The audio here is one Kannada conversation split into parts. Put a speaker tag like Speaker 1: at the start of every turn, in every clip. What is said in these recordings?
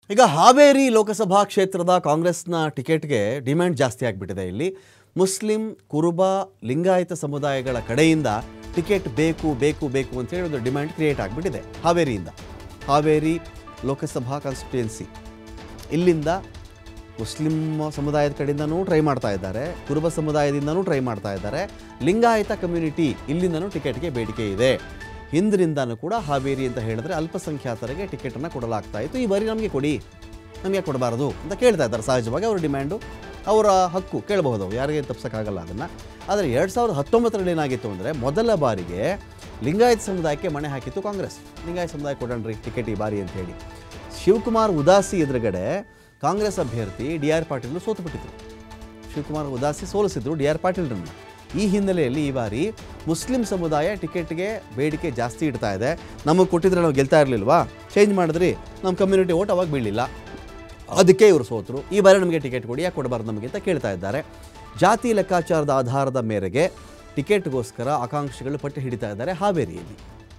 Speaker 1: ಈಗ ಹಾವೇರಿ ಲೋಕಸಭಾ ಕ್ಷೇತ್ರದ ಕಾಂಗ್ರೆಸ್ನ ಟಿಕೆಟ್ಗೆ ಡಿಮ್ಯಾಂಡ್ ಜಾಸ್ತಿ ಆಗಿಬಿಟ್ಟಿದೆ ಇಲ್ಲಿ ಮುಸ್ಲಿಂ ಕುರುಬ ಲಿಂಗಾಯತ ಸಮುದಾಯಗಳ ಕಡೆಯಿಂದ ಟಿಕೆಟ್ ಬೇಕು ಬೇಕು ಬೇಕು ಅಂತೇಳಿ ಒಂದು ಡಿಮ್ಯಾಂಡ್ ಕ್ರಿಯೇಟ್ ಆಗಿಬಿಟ್ಟಿದೆ ಹಾವೇರಿಯಿಂದ ಹಾವೇರಿ ಲೋಕಸಭಾ ಕಾನ್ಸ್ಟಿಟ್ಯೂಯೆನ್ಸಿ ಇಲ್ಲಿಂದ ಮುಸ್ಲಿಂ ಸಮುದಾಯದ ಕಡೆಯಿಂದನೂ ಟ್ರೈ ಮಾಡ್ತಾ ಇದ್ದಾರೆ ಕುರುಬ ಸಮುದಾಯದಿಂದನೂ ಟ್ರೈ ಮಾಡ್ತಾ ಇದ್ದಾರೆ ಲಿಂಗಾಯತ ಕಮ್ಯುನಿಟಿ ಇಲ್ಲಿಂದನೂ ಟಿಕೆಟ್ಗೆ ಬೇಡಿಕೆ ಇದೆ ಹಿಂದಿನಿಂದನೂ ಕೂಡ ಹಾವೇರಿ ಅಂತ ಹೇಳಿದ್ರೆ ಅಲ್ಪಸಂಖ್ಯಾತರಿಗೆ ಟಿಕೆಟನ್ನು ಕೊಡಲಾಗ್ತಾ ಇತ್ತು ಈ ಬಾರಿ ನಮಗೆ ಕೊಡಿ ನಮಗೆ ಕೊಡಬಾರದು ಅಂತ ಕೇಳ್ತಾ ಇದ್ದಾರೆ ಸಹಜವಾಗಿ ಅವರ ಡಿಮ್ಯಾಂಡು ಅವರ ಹಕ್ಕು ಕೇಳಬಹುದು ಅವ್ರು, ಯಾರಿಗೆ ತಪ್ಸೋಕ್ಕಾಗಲ್ಲ ಅದನ್ನು ಆದರೆ ಎರಡು ಸಾವಿರದ ಹತ್ತೊಂಬತ್ತರಲ್ಲಿ ಏನಾಗಿತ್ತು ಅಂದರೆ ಮೊದಲ ಬಾರಿಗೆ ಲಿಂಗಾಯತ ಸಮುದಾಯಕ್ಕೆ ಮಣೆ ಹಾಕಿತ್ತು ಕಾಂಗ್ರೆಸ್ ಲಿಂಗಾಯತ ಸಮುದಾಯ ಕೊಡೋಣ್ರಿ ಟಿಕೆಟ್ ಈ ಬಾರಿ ಅಂತ ಹೇಳಿ ಶಿವಕುಮಾರ್ ಉದಾಸಿ ಎದುರುಗಡೆ ಕಾಂಗ್ರೆಸ್ ಅಭ್ಯರ್ಥಿ ಡಿ ಆರ್ ಪಾಟೀಲ್ ಸೋತುಬಿಟ್ಟಿದ್ರು ಶಿವಕುಮಾರ್ ಉದಾಸಿ ಸೋಲಿಸಿದ್ರು ಡಿ ಆರ್ ಪಾಟೀಲ್ರನ್ನು ಈ ಹಿನ್ನೆಲೆಯಲ್ಲಿ ಈ ಬಾರಿ ಮುಸ್ಲಿಂ ಸಮುದಾಯ ಟಿಕೆಟ್ಗೆ ಬೇಡಿಕೆ ಜಾಸ್ತಿ ಇಡ್ತಾ ಇದೆ ನಮಗೆ ಕೊಟ್ಟಿದ್ರೆ ನಾವು ಗೆಲ್ತಾ ಇರಲಿಲ್ವಾ ಚೇಂಜ್ ಮಾಡಿದ್ರಿ ನಮ್ಮ ಕಮ್ಯುನಿಟಿ ಓಟ್ ಅವಾಗ ಬೀಳಿಲ್ಲ ಅದಕ್ಕೆ ಇವರು ಸೋತರು ಈ ಬಾರಿ ನಮಗೆ ಟಿಕೆಟ್ ಕೊಡಿ ಯಾಕೆ ಕೊಡಬಾರ್ದು ನಮಗೆ ಅಂತ ಕೇಳ್ತಾ ಇದ್ದಾರೆ ಜಾತಿ ಲೆಕ್ಕಾಚಾರದ ಆಧಾರದ ಮೇರೆಗೆ ಟಿಕೆಟ್ಗೋಸ್ಕರ ಆಕಾಂಕ್ಷಿಗಳು ಪಟ್ಟಿ ಹಿಡಿತಾ ಇದ್ದಾರೆ ಹಾವೇರಿಯಲ್ಲಿ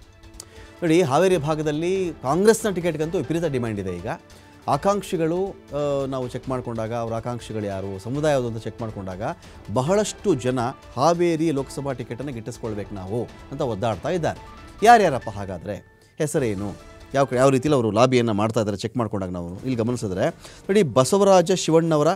Speaker 1: ನೋಡಿ ಹಾವೇರಿ ಭಾಗದಲ್ಲಿ ಕಾಂಗ್ರೆಸ್ನ ಟಿಕೆಟ್ಗಂತೂ ವಿಪರೀತ ಡಿಮ್ಯಾಂಡ್ ಇದೆ ಈಗ ಆಕಾಂಕ್ಷಿಗಳು ಆ, ನಾವು ಚೆಕ್ ಮಾಡಿಕೊಂಡಾಗ ಅವರ ಆಕಾಂಕ್ಷಿಗಳು ಯಾರು ಸಮುದಾಯ ಯಾವುದು ಅಂತ ಚೆಕ್ ಮಾಡಿಕೊಂಡಾಗ ಬಹಳಷ್ಟು ಜನ ಹಾವೇರಿ ಲೋಕಸಭಾ ಟಿಕೆಟನ್ನು ಗಿಟ್ಟಿಸ್ಕೊಳ್ಬೇಕು ನಾವು ಅಂತ ಒದ್ದಾಡ್ತಾ ಇದ್ದಾರೆ ಯಾರ್ಯಾರಪ್ಪ ಹಾಗಾದರೆ ಹೆಸರೇನು ಯಾವ ಕಡೆ ಯಾವ ರೀತಿಯಲ್ಲಿ ಅವರು ಲಾಬಿಯನ್ನು ಮಾಡ್ತಾ ಇದ್ದಾರೆ ಚೆಕ್ ಮಾಡ್ಕೊಂಡಾಗ ನಾವು ಇಲ್ಲಿ ಗಮನಿಸಿದ್ರೆ ನೋಡಿ ಬಸವರಾಜ ಶಿವಣ್ಣವರ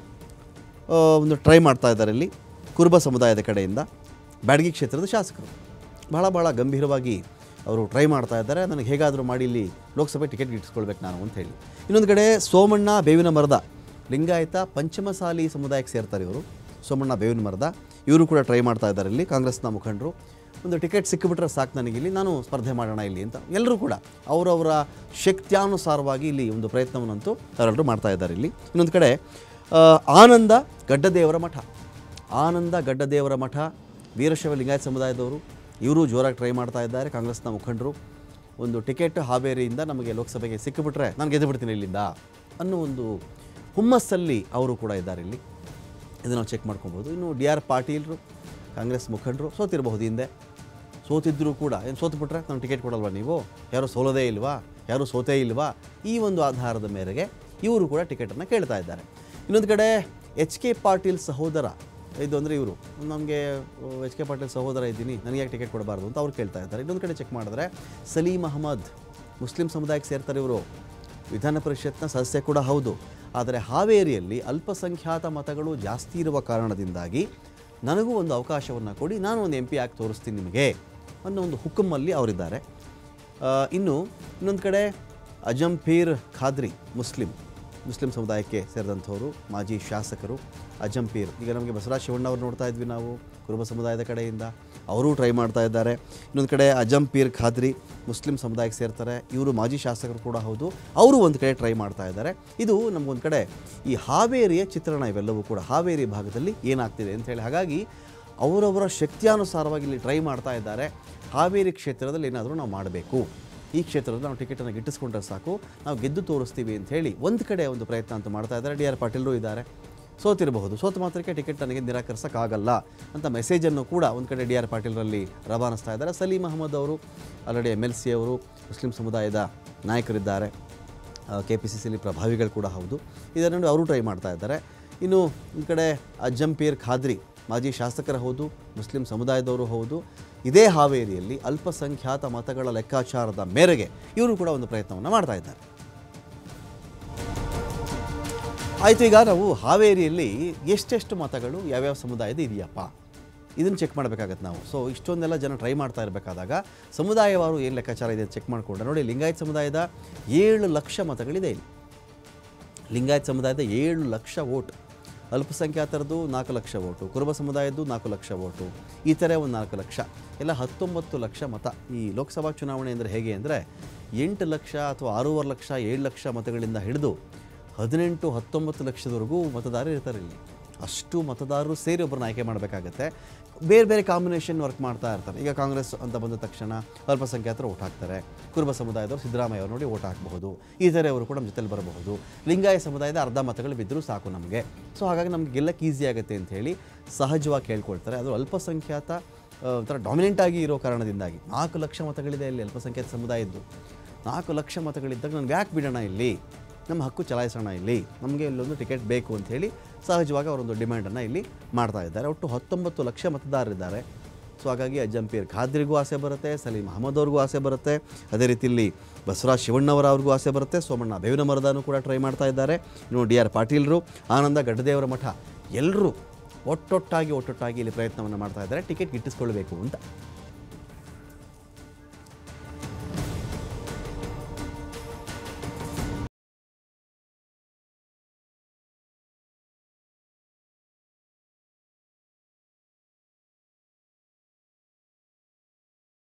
Speaker 1: ಆ, ಒಂದು ಟ್ರೈ ಮಾಡ್ತಾ ಇದ್ದಾರೆ ಇಲ್ಲಿ ಕುರುಬ ಸಮುದಾಯದ ಕಡೆಯಿಂದ ಬ್ಯಾಡಗಿ ಕ್ಷೇತ್ರದ ಶಾಸಕರು ಬಹಳ ಬಹಳ ಗಂಭೀರವಾಗಿ ಅವರು ಟ್ರೈ ಮಾಡ್ತಾ ಇದ್ದಾರೆ ನನಗೆ ಹೇಗಾದರೂ ಮಾಡಿ ಇಲ್ಲಿ ಲೋಕಸಭೆ ಟಿಕೆಟ್ ಗಿಟ್ಟಿಸ್ಕೊಳ್ಬೇಕು ನಾನು ಅಂತ ಹೇಳಿ ಇನ್ನೊಂದು ಕಡೆ ಸೋಮಣ್ಣ ಬೇವಿನ ಮರದ ಲಿಂಗಾಯತ ಪಂಚಮಸಾಲಿ ಸಮುದಾಯಕ್ಕೆ ಸೇರ್ತಾರೆ ಇವರು ಸೋಮಣ್ಣ ಬೇವಿನ ಮರದ ಇವರು ಕೂಡ ಟ್ರೈ ಮಾಡ್ತಾ ಇದ್ದಾರೆ ಇಲ್ಲಿ ಕಾಂಗ್ರೆಸ್ನ ಮುಖಂಡರು ಒಂದು ಟಿಕೆಟ್ ಸಿಕ್ಕಿಬಿಟ್ರೆ ಸಾಕು ನನಗಿಲ್ಲಿ ನಾನು ಸ್ಪರ್ಧೆ ಮಾಡೋಣ ಇಲ್ಲಿ ಅಂತ ಎಲ್ಲರೂ ಕೂಡ ಅವರವರ ಶಕ್ತ್ಯಾನುಸಾರವಾಗಿ ಇಲ್ಲಿ ಒಂದು ಪ್ರಯತ್ನವನ್ನಂತೂ ಅವರೆಲ್ಲರೂ ಮಾಡ್ತಾ ಇದ್ದಾರೆ ಇಲ್ಲಿ ಇನ್ನೊಂದು ಕಡೆ ಆ, ಆನಂದ ಗಡ್ಡದೇವರ ಮಠ ಆನಂದ ಗಡ್ಡದೇವರ ಮಠ ವೀರಶೈವ ಲಿಂಗಾಯತ ಸಮುದಾಯದವರು ಇವರು ಜೋರಾಗಿ ಟ್ರೈ ಮಾಡ್ತಾ ಇದ್ದಾರೆ ಕಾಂಗ್ರೆಸ್ನ ಮುಖಂಡರು ಒಂದು ಟಿಕೆಟ್ ಹಾವೇರಿಯಿಂದ ನಮಗೆ ಲೋಕಸಭೆಗೆ ಸಿಕ್ಕಿಬಿಟ್ರೆ ನಾನು ಗೆದ್ದು ಬಿಡ್ತೀನಿ ಇಲ್ಲಿಂದ ಅನ್ನೋ ಒಂದು ಹುಮ್ಮಸ್ಸಲ್ಲಿ ಅವರು ಕೂಡ ಇದ್ದಾರೆ ಇಲ್ಲಿ ಇದನ್ನು ನಾವು ಚೆಕ್ ಮಾಡ್ಕೊಬೋದು ಇನ್ನು ಡಿ ಆರ್ ಪಾಟೀಲ್ರು ಕಾಂಗ್ರೆಸ್ ಮುಖಂಡರು ಸೋತಿರಬಹುದು ಹಿಂದೆ ಸೋತಿದ್ದರೂ ಕೂಡ ಏನು ಸೋತುಬಿಟ್ರೆ ನಾನು ಟಿಕೆಟ್ ಕೊಡಲ್ವಾ ನೀವು ಯಾರೂ ಸೋಲೋದೇ ಇಲ್ವಾ ಯಾರೂ ಸೋತೇ ಇಲ್ವಾ ಈ ಒಂದು ಆಧಾರದ ಮೇರೆಗೆ ಇವರು ಕೂಡ ಟಿಕೆಟನ್ನು ಕೇಳ್ತಾ ಇದ್ದಾರೆ ಇನ್ನೊಂದು ಕಡೆ ಎಚ್ ಕೆ ಪಾಟೀಲ್ ಸಹೋದರ ಇದು ಅಂದರೆ ಇವರು ನಮಗೆ ಎಚ್ ಕೆ ಪಾಟೀಲ್ ಸಹೋದರ ಇದ್ದೀನಿ ನನಗೆ ಯಾಕೆ ಟಿಕೆಟ್ ಕೊಡಬಾರ್ದು ಅಂತ ಅವ್ರು ಕೇಳ್ತಾ ಇದ್ದಾರೆ ಇನ್ನೊಂದು ಕಡೆ ಚೆಕ್ ಮಾಡಿದ್ರೆ ಸಲೀಂ ಅಹಮದ್ ಮುಸ್ಲಿಂ ಸಮುದಾಯಕ್ಕೆ ಸೇರ್ತಾರೆ ಇವರು ವಿಧಾನ ಪರಿಷತ್ನ ಸದಸ್ಯ ಕೂಡ ಹೌದು ಆದರೆ ಹಾವೇರಿಯಲ್ಲಿ ಅಲ್ಪಸಂಖ್ಯಾತ ಮತಗಳು ಜಾಸ್ತಿ ಇರುವ ಕಾರಣದಿಂದಾಗಿ ನನಗೂ ಒಂದು ಅವಕಾಶವನ್ನು ಕೊಡಿ ನಾನು ಒಂದು ಎಂ ಪಿ ಆಗಿ ತೋರಿಸ್ತೀನಿ ನಿಮಗೆ ಅನ್ನೋ ಒಂದು ಹುಕುಮಲ್ಲಿ ಅವರಿದ್ದಾರೆ ಆ, ಇನ್ನು ಇನ್ನೊಂದು ಕಡೆ ಅಜಂಪೀರ್ ಖಾದ್ರಿ ಮುಸ್ಲಿಂ ಮುಸ್ಲಿಂ ಸಮುದಾಯಕ್ಕೆ ಸೇರಿದಂಥವರು ಮಾಜಿ ಶಾಸಕರು ಅಜಂಪೀರ್ ಈಗ ನಮಗೆ ಬಸವರಾಜ ಶಿವಣ್ಣ ಅವ್ರು ನೋಡ್ತಾ ಇದ್ವಿ ನಾವು ಕುರುಬ ಸಮುದಾಯದ ಕಡೆಯಿಂದ ಅವರೂ ಟ್ರೈ ಮಾಡ್ತಾ ಇದ್ದಾರೆ ಇನ್ನೊಂದು ಕಡೆ ಅಜಂಪೀರ್ ಖಾದ್ರಿ ಮುಸ್ಲಿಂ ಸಮುದಾಯಕ್ಕೆ ಸೇರ್ತಾರೆ ಇವರು ಮಾಜಿ ಶಾಸಕರು ಕೂಡ ಹೌದು ಅವರು ಒಂದು ಕಡೆ ಟ್ರೈ ಮಾಡ್ತಾ ಇದ್ದಾರೆ ಇದು ನಮಗೊಂದು ಕಡೆ ಈ ಹಾವೇರಿಯ ಚಿತ್ರಣ ಇವೆಲ್ಲವೂ ಕೂಡ ಹಾವೇರಿ ಭಾಗದಲ್ಲಿ ಏನಾಗ್ತಿದೆ ಅಂತ ಹೇಳಿ ಹಾಗಾಗಿ ಅವರವರ ಶಕ್ತಿಯಾನುಸಾರವಾಗಿ ಇಲ್ಲಿ ಟ್ರೈ ಮಾಡ್ತಾ ಇದ್ದಾರೆ ಹಾವೇರಿ ಕ್ಷೇತ್ರದಲ್ಲಿ ಏನಾದರೂ ನಾವು ಮಾಡಬೇಕು ಈ ಕ್ಷೇತ್ರದಲ್ಲಿ ನಾವು ಟಿಕೆಟನ್ನು ಗಿಟ್ಟಿಸ್ಕೊಂಡ್ರೆ ಸಾಕು ನಾವು ಗೆದ್ದು ತೋರಿಸ್ತೀವಿ ಅಂತ ಹೇಳಿ ಒಂದು ಕಡೆ ಒಂದು ಪ್ರಯತ್ನ ಅಂತ ಮಾಡ್ತಾ ಇದ್ದಾರೆ ಡಿ ಆರ್ ಪಾಟೀಲರು ಇದ್ದಾರೆ ಸೋತಿರಬಹುದು ಸೋತ ಮಾತ್ರಕ್ಕೆ ಟಿಕೆಟ್ ನನಗೆ ನಿರಾಕರಿಸೋಕ್ಕಾಗಲ್ಲ ಅಂತ ಮೆಸೇಜನ್ನು ಕೂಡ ಒಂದು ಕಡೆ ಡಿ ಆರ್ ಪಾಟೀಲ್ರಲ್ಲಿ ರವಾನಿಸ್ತಾ ಇದ್ದಾರೆ ಸಲೀಂ ಅಹಮದ್ ಅವರು ಆಲ್ರೆಡಿ ಎಮ್ ಎಲ್ ಸಿ ಅವರು ಮುಸ್ಲಿಂ ಸಮುದಾಯದ ನಾಯಕರಿದ್ದಾರೆ ಕೆ ಪಿ ಸಿ ಸಿಲಿ ಪ್ರಭಾವಿಗಳು ಕೂಡ ಹೌದು ಇದನ್ನು ಅವರು ಟ್ರೈ ಮಾಡ್ತಾ ಇದ್ದಾರೆ ಇನ್ನು ಒಂದು ಕಡೆ ಅಜ್ಜಂಪೀರ್ ಖಾದ್ರಿ ಮಾಜಿ ಶಾಸಕರ ಹೌದು ಮುಸ್ಲಿಂ ಸಮುದಾಯದವರು ಹೌದು ಇದೇ ಹಾವೇರಿಯಲ್ಲಿ ಅಲ್ಪಸಂಖ್ಯಾತ ಮತಗಳ ಲೆಕ್ಕಾಚಾರದ ಮೇರೆಗೆ ಇವರು ಕೂಡ ಒಂದು ಪ್ರಯತ್ನವನ್ನು ಮಾಡ್ತಾ ಇದ್ದಾರೆ ಆಯಿತು ಈಗ ನಾವು ಹಾವೇರಿಯಲ್ಲಿ ಎಷ್ಟೆಷ್ಟು ಮತಗಳು ಯಾವ್ಯಾವ ಸಮುದಾಯದ ಇದೆಯಪ್ಪ ಇದನ್ನು ಚೆಕ್ ಮಾಡಬೇಕಾಗತ್ತೆ ನಾವು ಸೊ ಇಷ್ಟೊಂದೆಲ್ಲ ಜನ ಟ್ರೈ ಮಾಡ್ತಾ ಇರಬೇಕಾದಾಗ ಸಮುದಾಯವಾರು ಏನು ಲೆಕ್ಕಾಚಾರ ಇದೆ ಅಂತ ಚೆಕ್ ಮಾಡಿಕೊಂಡ್ರೆ ನೋಡಿ ಲಿಂಗಾಯತ್ ಸಮುದಾಯದ ಏಳು ಲಕ್ಷ ಮತಗಳಿದೆ ಇಲ್ಲಿ ಲಿಂಗಾಯತ್ ಸಮುದಾಯದ ಏಳು ಲಕ್ಷ ವೋಟ್ ಅಲ್ಪಸಂಖ್ಯಾತರದ್ದು ನಾಲ್ಕು ಲಕ್ಷ ವೋಟು ಕುರುಬ ಸಮುದಾಯದ್ದು ನಾಲ್ಕು ಲಕ್ಷ ವೋಟು ಈ ಥರ ಒಂದು ನಾಲ್ಕು ಲಕ್ಷ ಎಲ್ಲ ಹತ್ತೊಂಬತ್ತು ಲಕ್ಷ ಮತ ಈ ಲೋಕಸಭಾ ಚುನಾವಣೆ ಅಂದರೆ ಹೇಗೆ ಅಂದರೆ ಎಂಟು ಲಕ್ಷ ಅಥವಾ ಆರೂವರೆ ಲಕ್ಷ ಏಳು ಲಕ್ಷ ಮತಗಳಿಂದ ಹಿಡಿದು ಹದಿನೆಂಟು ಹತ್ತೊಂಬತ್ತು ಲಕ್ಷದವರೆಗೂ ಮತದಾರರು ಇರ್ತಾರೆ ಇಲ್ಲಿ ಅಷ್ಟು ಮತದಾರರು ಸೇರಿ ಒಬ್ಬರನ್ನ ಆಯ್ಕೆ ಮಾಡಬೇಕಾಗತ್ತೆ ಬೇರೆ ಬೇರೆ ಕಾಂಬಿನೇಷನ್ ವರ್ಕ್ ಮಾಡ್ತಾ ಇರ್ತಾರೆ ಈಗ ಕಾಂಗ್ರೆಸ್ ಅಂತ ಬಂದ ತಕ್ಷಣ ಅಲ್ಪಸಂಖ್ಯಾತರು ಓಟ್ ಹಾಕ್ತಾರೆ ಕುರುಬ ಸಮುದಾಯದವರು ಸಿದ್ದರಾಮಯ್ಯ ಅವರು ನೋಡಿ ಓಟ್ ಹಾಕಬಹುದು ಈ ಥರ ಅವರು ಕೂಡ ನಮ್ಮ ಜೊತೆಲಿ ಬರಬಹುದು ಲಿಂಗಾಯ ಸಮುದಾಯದ ಅರ್ಧ ಮತಗಳು ಬಿದ್ದರೂ ಸಾಕು ನಮಗೆ ಸೊ ಹಾಗಾಗಿ ನಮ್ಗೆ ಗೆಲ್ಲಕ್ಕೆ ಈಸಿ ಆಗುತ್ತೆ ಅಂತ ಹೇಳಿ ಸಹಜವಾಗಿ ಕೇಳ್ಕೊಳ್ತಾರೆ ಅದು ಅಲ್ಪಸಂಖ್ಯಾತ ಆ, ಒಂಥರ ಡಾಮಿನೆಂಟ್ ಆಗಿ ಇರೋ ಕಾರಣದಿಂದಾಗಿ ನಾಲ್ಕು ಲಕ್ಷ ಮತಗಳಿದೆ ಇಲ್ಲಿ ಅಲ್ಪಸಂಖ್ಯಾತ ಸಮುದಾಯದ್ದು ನಾಲ್ಕು ಲಕ್ಷ ಮತಗಳಿದ್ದಾಗ ನನಗೆ ಯಾಕೆ ಬಿಡೋಣ ಇಲ್ಲಿ ನಮ್ಮ ಹಕ್ಕು ಚಲಾಯಿಸೋಣ ಇಲ್ಲಿ ನಮಗೆ ಇಲ್ಲೊಂದು ಟಿಕೆಟ್ ಬೇಕು ಅಂತ ಹೇಳಿ ಸಹಜವಾಗಿ ಅವರೊಂದು ಡಿಮ್ಯಾಂಡನ್ನು ಇಲ್ಲಿ ಮಾಡ್ತಾ ಇದ್ದಾರೆ ಒಟ್ಟು ಹತ್ತೊಂಬತ್ತು ಲಕ್ಷ ಮತದಾರರಿದ್ದಾರೆ ಸೊ ಹಾಗಾಗಿ ಅಜ್ಜಂಪೀರ್ ಖಾದ್ರಿಗೂ ಆಸೆ ಬರುತ್ತೆ ಸಲೀಂ ಅಹಮದ್ ಅವ್ರಿಗೂ ಆಸೆ ಬರುತ್ತೆ ಅದೇ ರೀತಿ ಇಲ್ಲಿ ಬಸವರಾಜ್ ಶಿವಣ್ಣವರ ಅವ್ರಿಗೂ ಆಸೆ ಬರುತ್ತೆ ಸೋಮಣ್ಣ ಬೇವಿನ ಮರದಾನು ಕೂಡ ಟ್ರೈ ಮಾಡ್ತಾ ಇದ್ದಾರೆ ಇನ್ನು ಡಿ ಆರ್ ಪಾಟೀಲ್ರು ಆನಂದ ಗಡ್ಡದೇವರ ಮಠ ಎಲ್ಲರೂ ಒಟ್ಟೊಟ್ಟಾಗಿ ಒಟ್ಟೊಟ್ಟಾಗಿ ಇಲ್ಲಿ ಪ್ರಯತ್ನವನ್ನು ಮಾಡ್ತಾ ಇದ್ದಾರೆ ಟಿಕೆಟ್ ಗಿಟ್ಟಿಸ್ಕೊಳ್ಬೇಕು ಅಂತ